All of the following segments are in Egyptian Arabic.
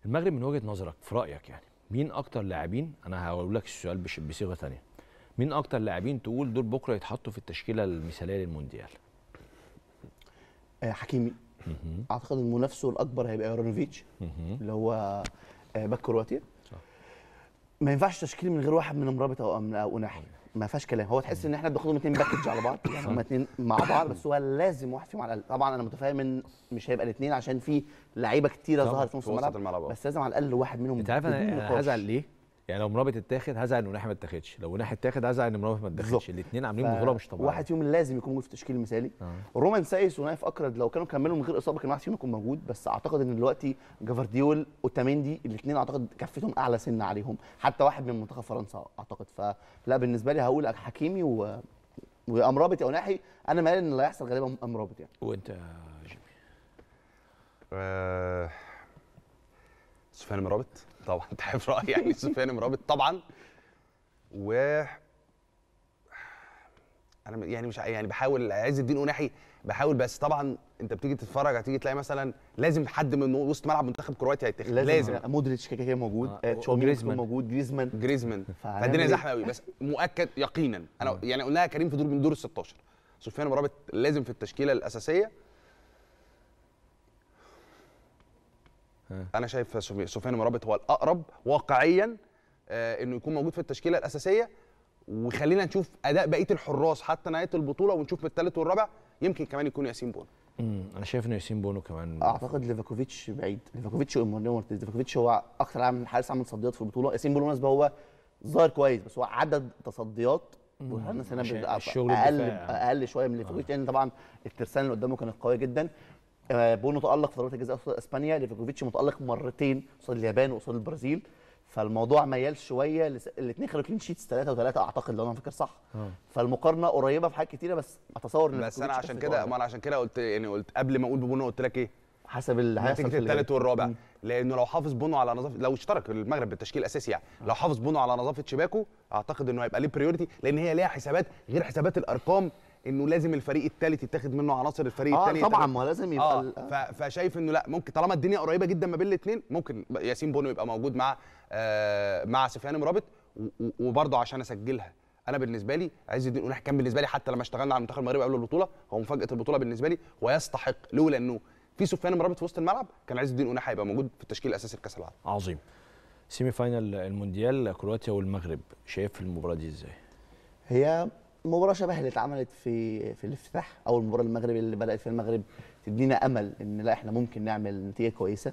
المغرب من وجهه نظرك في رايك يعني مين اكتر لاعبين انا هقول لك السؤال بش- بصيغه ثانيه مين اكتر لاعبين تقول دول بكره يتحطوا في التشكيله المثاليه للمونديال آه، حكيمي اعتقد المنافسه الاكبر هيبقى يورانوفيتش اللي هو آه، باك كرواتيا صح. ما ينفعش تشكيل من غير واحد من مرابط او من او ناحيه ما فيهاش كلام هو تحس ان احنا بناخدهم اتنين باكج على بعض يعني هما اتنين مع بعض بس هو لازم واحد فيهم على الاقل طبعا انا متفاهم ان مش هيبقى الاتنين عشان في لعيبه كتيره طبعاً، ظهرت في نص في وسط الملعب الملعب، آه. بس لازم على الاقل واحد منهم انت عارف بدون انا نقاش. أنا هزعل ليه؟ يعني لو مرابط اتاخد هزعل ان ناحيه ما اتاخدش لو ناحيه اتاخد هزعل ان مرابط ما اتاخدش بالظبط. الاثنين عاملين ف- بطوله مش طبيعيه واحد فيهم لازم يكون موجود في التشكيل المثالي رومان سايس ونايف اكرد لو كانوا كملوا من غير اصابه كان واحد فيهم يكون موجود بس اعتقد ان دلوقتي جافارديول اوتاميندي الاثنين اعتقد كفتهم اعلى سن عليهم حتى واحد من منتخب فرنسا اعتقد فلا بالنسبه لي هقول حكيمي و وامرابط او ناحي انا مالي ان اللي هيحصل غالبا امرابط يعني وانت يا جيمي آه، سفيان مرابط طبعا انت عارف رايي يعني سفيان مرابط طبعا و انا م- يعني مش ع- يعني بحاول عز الدين قناحي بحاول بس طبعا انت بتيجي تتفرج هتيجي تلاقي مثلا لازم حد من وسط ملعب منتخب كرواتيا هيتاخد لازم, لازم, لازم. مودريتش كده كده موجود آه، آه، تشاوميني وجريزمان. يكون موجود جريزمان جريزمان فهنعمل فالدنيا إيه؟ زحمه قوي بس مؤكد يقينا انا يعني قلناها كريم في دور من دور ال 16 سفيان مرابط لازم في التشكيله الاساسيه ها. انا شايف سفي- سفيان مرابط هو الاقرب واقعيا آه انه يكون موجود في التشكيله الاساسيه وخلينا نشوف اداء بقيه الحراس حتى نهايه البطوله ونشوف من الثالث والرابع يمكن كمان يكون ياسين بونو امم انا شايف ان ياسين بونو كمان اعتقد ليفاكوفيتش بعيد ليفاكوفيتش وإيمانويل مارتينيز ليفاكوفيتش هو اكتر لاعب حارس عمل تصديات في البطوله ياسين بالمناسبه هو ظاهر كويس بس هو عدد تصديات والناس هنا عشان بتبقى الشغل اقل الدفاعي. اقل شويه من ليفاكوفيتش لان طبعا الترسانه اللي قدامه كانت قويه جدا آه، بونو تالق في ضربات الجزاء قصاد اسبانيا ليفاكوفيتش متالق مرتين قصاد اليابان وقصاد البرازيل فالموضوع ميال شويه الاثنين خدوا كلين شيتس ثلاثه وثلاثه اعتقد لو انا فاكر صح فالمقارنه قريبه في حاجات كتيره بس اتصور ان بس انا ليفاكوفيتش عشان كفة كده قوية. ما انا عشان كده قلت يعني قلت قبل ما اقول ببونو قلت لك ايه حسب اللي هيحصل نتيجه في اللي الثالث جاي. والرابع لانه لو حافظ بونو على نظافه لو اشترك المغرب بالتشكيل الاساسي يعني لو حافظ بونو على نظافه شباكه اعتقد انه هيبقى ليه بريورتي لان هي ليها حسابات غير حسابات الارقام انه لازم الفريق الثالث يتاخد منه عناصر الفريق اه الثاني طبعا ما هو لازم يبقى اه ال- ف- فشايف انه لا ممكن طالما الدنيا قريبه جدا ما بين الاثنين ممكن ياسين بونو يبقى موجود مع آه مع سفيان مرابط و- و- وبرضه عشان اسجلها انا بالنسبه لي عز الدين قناح كان بالنسبه لي حتى لما اشتغلنا على المنتخب المغربي قبل البطوله هو مفاجاه البطوله بالنسبه لي ويستحق لولا انه في سفيان مرابط في وسط الملعب كان عز الدين قناح هيبقى موجود في التشكيل الاساسي لكاس العالم عظيم سيمي فاينال المونديال كرواتيا والمغرب شايف المباراه دي ازاي هي مباراة شبه اللي اتعملت في في الافتتاح أول مباراة المغرب اللي بدأت في المغرب تدينا أمل إن لا إحنا ممكن نعمل نتيجة كويسة.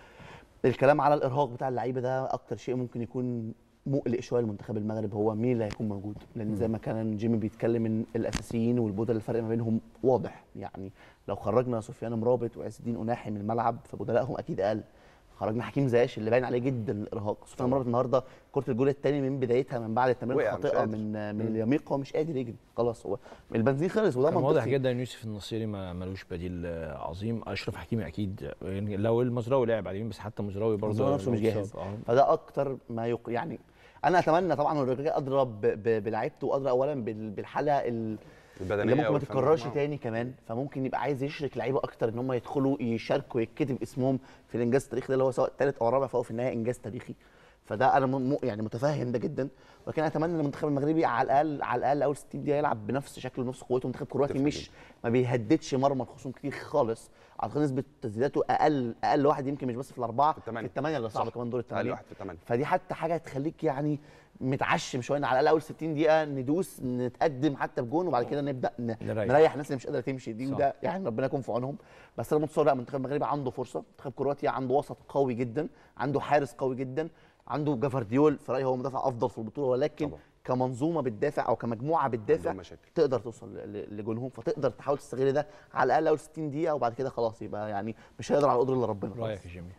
الكلام على الإرهاق بتاع اللعيبة ده أكتر شيء ممكن يكون مقلق شوية لمنتخب المغرب هو مين اللي هيكون موجود لأن زي ما كان جيمي بيتكلم إن الأساسيين والبودلة الفرق ما بينهم واضح يعني لو خرجنا سفيان مرابط وعز الدين قناحي من الملعب فبدلائهم أكيد أقل. خرجنا حكيم زياش اللي باين عليه جدا الارهاق سفيان مرابط النهارده كره الجول الثاني من بدايتها من بعد التمرير وقع، مش الخاطئه قادر. من من اليميق هو مش قادر يجري خلاص هو البنزين خلص وده كان واضح منطقي جدا ان يوسف النصيري ما ملوش بديل آه، عظيم اشرف حكيمي اكيد يعني لو المزراوي لعب عليه بس حتى المزراوي برضه الموضوع نفسه مش جاهز مصاب. آه. فده اكتر ما يق... يعني انا اتمنى طبعا الراجل ادرى ب- ب- بلعيبته وادرى اولا بال- بالحاله ال- البدنيه اللي ممكن ما والفنية. تتكررش آه. تاني كمان فممكن يبقى عايز يشرك لعيبه اكتر ان هم يدخلوا يشاركوا يتكتب اسمهم في الانجاز التاريخي ده اللي هو سواء ثالث او رابع فهو في النهايه انجاز تاريخي فده انا م... م- يعني متفهم ده جدا ولكن اتمنى ان المنتخب المغربي على الاقل على الاقل اول 60 دقيقه يلعب بنفس شكله ونفس قوته منتخب كرواتي متفق مش ما بيهددش مرمى الخصوم كتير خالص اعتقد نسبه تسديداته اقل اقل واحد يمكن مش بس في الاربعه في الثمانية. الثمانيه اللي صعبه صح. كمان دور اقل الثمانيه واحد في الثمانيه فدي حتى حاجه تخليك يعني متعشم شويه إن على الاقل اول 60 دقيقه ندوس نتقدم حتى بجون وبعد كده نبدا ن- نريح. نريح الناس اللي مش قادره تمشي دي صح. وده يعني ربنا يكون في عونهم بس انا متصور لا المنتخب المغربي عنده فرصه منتخب كرواتيا عنده وسط قوي جدا عنده حارس قوي جدا عنده جافارديول في رايي هو مدافع افضل في البطوله ولكن طبعا. كمنظومه بتدافع او كمجموعه بتدافع عندهم مشاكل. تقدر توصل ل- لجولهم فتقدر تحاول تستغل ده على الاقل اول 60 دقيقه وبعد كده خلاص يبقى يعني مش هيقدر على قدر الا ربنا خلاص. رايك يا جيمي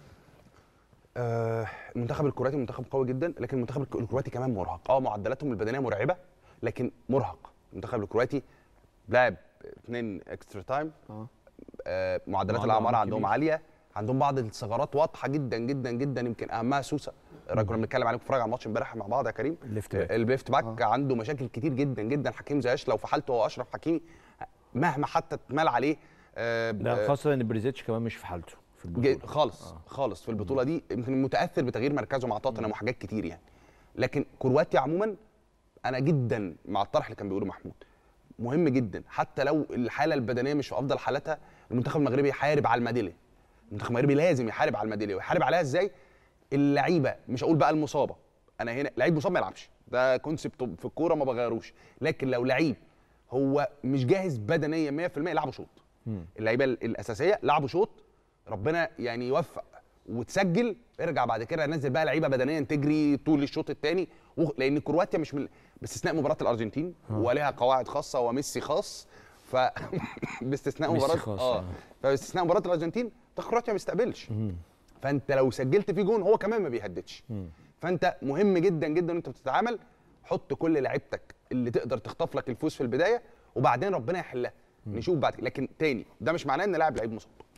آه، المنتخب الكرواتي منتخب قوي جدا لكن المنتخب الك- الكرواتي كمان مرهق اه معدلاتهم البدنيه مرعبه لكن مرهق المنتخب الكرواتي لعب اثنين اكسترا تايم اه آه، معدلات وعنده الاعمار عمر عندهم كبير. عاليه عندهم بعض الثغرات واضحه جدا جدا جدا يمكن اهمها سوسه الراجل كنا بنتكلم عليه بنتفرج على الماتش امبارح مع بعض يا كريم الليفت باك. الليفت باك عنده مشاكل كتير جدا جدا حكيم زياش لو في حالته هو اشرف حكيمي مهما حتى اتمال عليه آه، ده آه، خاصه ان بريزيتش كمان مش في حالته في في جي- البطوله خالص آه. خالص في البطوله دي يمكن متاثر بتغيير مركزه مع توتنهام وحاجات كتير يعني لكن كرواتيا عموما انا جدا مع الطرح اللي كان بيقوله محمود مهم جدا حتى لو الحاله البدنيه مش في افضل حالاتها المنتخب المغربي يحارب على الميداليه المنتخب المغربي لازم يحارب على الميداليه ويحارب عليها ازاي اللعيبه مش هقول بقى المصابه انا هنا لعيب مصاب ما يلعبش ده كونسبت في الكوره ما بغيروش لكن لو لعيب هو مش جاهز بدنيا 100% لعبه شوط اللعيبه ال- الاساسيه لعبوا شوط ربنا يعني يوفق وتسجل ارجع بعد كده نزل بقى لعيبه بدنيا تجري طول الشوط الثاني لان كرواتيا مش من باستثناء مباراه الارجنتين ولها قواعد خاصه وميسي خاص ف باستثناء ميسي مباراه خاص، اه آه. فباستثناء مباراه الارجنتين ده كرواتيا ما بيستقبلش فانت لو سجلت فيه جون هو كمان ما بيهددش فانت مهم جدا جدا وانت بتتعامل حط كل لعيبتك اللي تقدر تخطف لك الفوز في البدايه وبعدين ربنا يحلها نشوف بعد كده. لكن تاني ده مش معناه ان لاعب لعيب مصاب